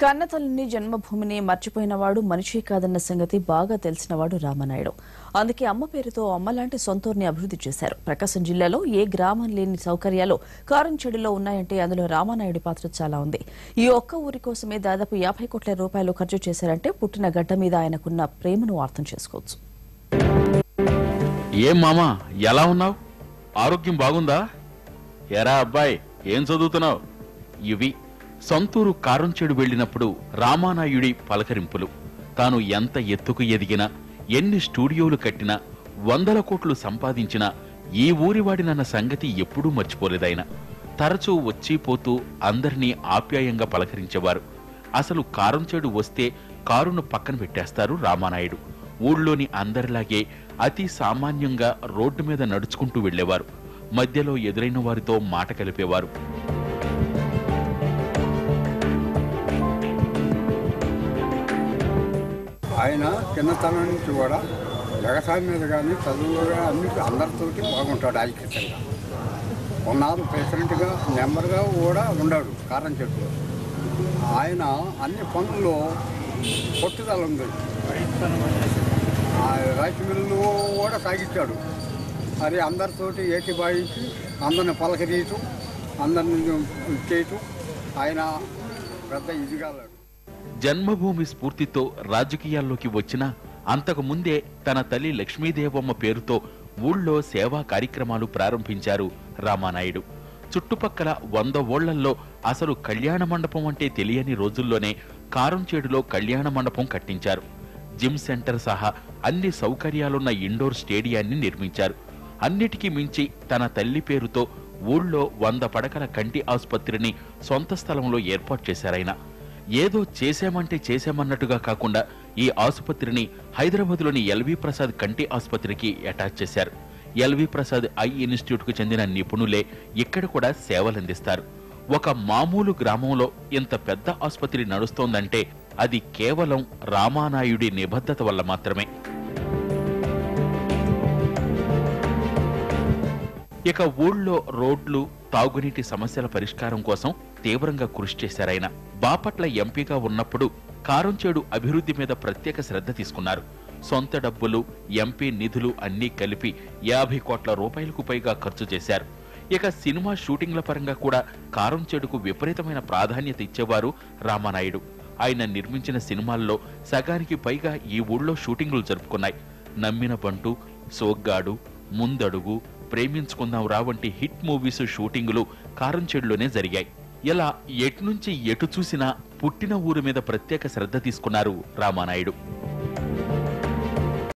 కన్నతల్లిని జన్మభూమిని మర్చిపోయినవాడు మనిషి కాదన్న సంగతి బాగా తెలిసినవాడు రామనాయుడు అందుకే అమ్మ పేరుతో అమ్మలాంటి సొంతూరుని అభివృద్ధి చేశారు ప్రకాశం జిల్లాలో ఏ గ్రామం లేని సౌకర్యాలు కారంచెడులో ఉన్నాయంటే అందులో రామానాయుడి పాత్ర చాలా ఉంది ఈ ఒక్క ఊరి కోసమే దాదాపు యాభై కోట్ల రూపాయలు ఖర్చు చేశారంటే పుట్టిన గడ్డ మీద ఆయనకున్న ప్రేమను అర్థం చేసుకోవచ్చు ఏం మామా ఎలా ఉన్నావు ఆరోగ్యం బాగుందా ఎరా అబ్బాయి ఏం చదువుతున్నావు ఇవి సొంతూరు కారంచేడు వెళ్ళినప్పుడు రామానాయుడి పలకరింపులు తాను ఎంత ఎత్తుకు ఎదిగినా ఎన్ని స్టూడియోలు కట్టినా వందల కోట్లు సంపాదించినా ఈ ఊరివాడినన్న సంగతి ఎప్పుడూ మర్చిపోలేదాయన తరచూ వచ్చి పోతూ అందరినీ ఆప్యాయంగా పలకరించేవారు అసలు కారంచేడు వస్తే కారును పక్కన పెట్టేస్తారు రామానాయుడు ఊళ్ళోని అందరిలాగే అతి సామాన్యంగా రోడ్డు మీద నడుచుకుంటూ వెళ్ళేవారు మధ్యలో ఎదురైన వారితో మాట కలిపేవారు ఆయన చిన్నతనం నుంచి కూడా వ్యవసాయం మీద కానీ చదువులో కానీ అన్నిటి అందరితోటి బాగుంటాడు ఐక్యతంగా ఉన్నారు ప్రెసిడెంట్గా మెంబర్గా కూడా ఉన్నాడు కారం చెట్టు ఆయన అన్ని పనుల్లో పట్టుదల ఉంది ఆ రైస్ మిల్లు కూడా సాగించాడు అది అందరితోటి ఏకీభావించి అందరిని పలకరీయటం అందరిని చేయటం ఆయన పెద్ద ఇదిగాలాడు జన్మభూమి స్ఫూర్తితో రాజకీయాల్లోకి వచ్చినా అంతకు ముందే తన తల్లి లక్ష్మీదేవమ్మ పేరుతో ఊళ్ళో సేవా కార్యక్రమాలు ప్రారంభించారు రామానాయుడు చుట్టుపక్కల వంద ఓళ్లల్లో అసలు కళ్యాణ మండపం అంటే తెలియని రోజుల్లోనే కారంచేడులో కళ్యాణ మండపం కట్టించారు జిమ్ సెంటర్ సహా అన్ని సౌకర్యాలున్న ఇండోర్ స్టేడియాన్ని నిర్మించారు అన్నిటికీ మించి తన తల్లి పేరుతో ఊళ్ళో వంద పడకల కంటి ఆసుపత్రిని సొంత స్థలంలో ఏర్పాటు చేశారాయన ఏదో చేశామంటే చేశామన్నట్టుగా కాకుండా ఈ ఆసుపత్రిని హైదరాబాద్లోని ఎల్వి ప్రసాద్ కంటి ఆసుపత్రికి అటాచ్ చేశారు ఎల్వి ప్రసాద్ ఐ ఇన్స్టిట్యూట్ కు చెందిన నిపుణులే ఇక్కడ కూడా సేవలందిస్తారు ఒక మామూలు గ్రామంలో ఇంత పెద్ద ఆసుపత్రి నడుస్తోందంటే అది కేవలం రామానాయుడి నిబద్ధత వల్ల మాత్రమే ఇక ఊళ్ళో రోడ్లు తాగునీటి సమస్యల పరిష్కారం కోసం తీవ్రంగా కృషి చేశారాయన బాపట్ల ఎంపీగా ఉన్నప్పుడు కారంచేడు అభివృద్ధి మీద ప్రత్యేక శ్రద్ధ తీసుకున్నారు సొంత డబ్బులు ఎంపీ నిధులు అన్నీ కలిపి యాభై కోట్ల రూపాయలకు పైగా ఖర్చు చేశారు ఇక సినిమా షూటింగ్ల పరంగా కూడా కారంచేడుకు విపరీతమైన ప్రాధాన్యత ఇచ్చేవారు రామానాయుడు ఆయన నిర్మించిన సినిమాల్లో సగానికి పైగా ఈ ఊళ్ళో షూటింగులు జరుపుకున్నాయి నమ్మిన బంటు సోగ్గాడు ముందడుగు ప్రేమించుకుందాం రా వంటి హిట్ మూవీస్ షూటింగులు కారంచేడులోనే జరిగాయి ఇలా ఎటు నుంచి ఎటు చూసినా పుట్టిన ఊరు మీద ప్రత్యేక శ్రద్ధ తీసుకున్నారు రామానాయుడు